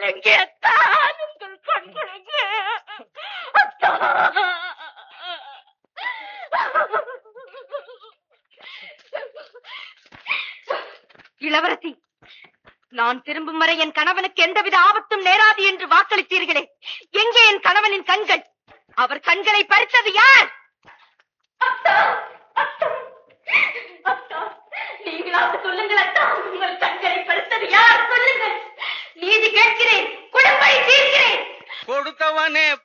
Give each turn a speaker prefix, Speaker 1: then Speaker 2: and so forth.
Speaker 1: எங்கே அத்தான் உங்கள் கண்களுக்கு அத்தான் இளவரசி நான் திரும்பும் வரை என் கணவனுக்கு எந்தவித ஆபத்தும் நேராது என்று வாக்களித்தீர்களே எங்கே என் கணவனின் கண்கள் அவர் கண்களை பறித்தது யார் அத்தா, அத்தா, அத்தா, நீங்களாவது சொல்லுங்கள் அத்தா உங்கள் கண்களை பறித்தது யார் சொல்லுங்கள் நீதி கேட்கிறேன் குடும்பை தீர்க்கிறேன்
Speaker 2: கொடுத்தவனே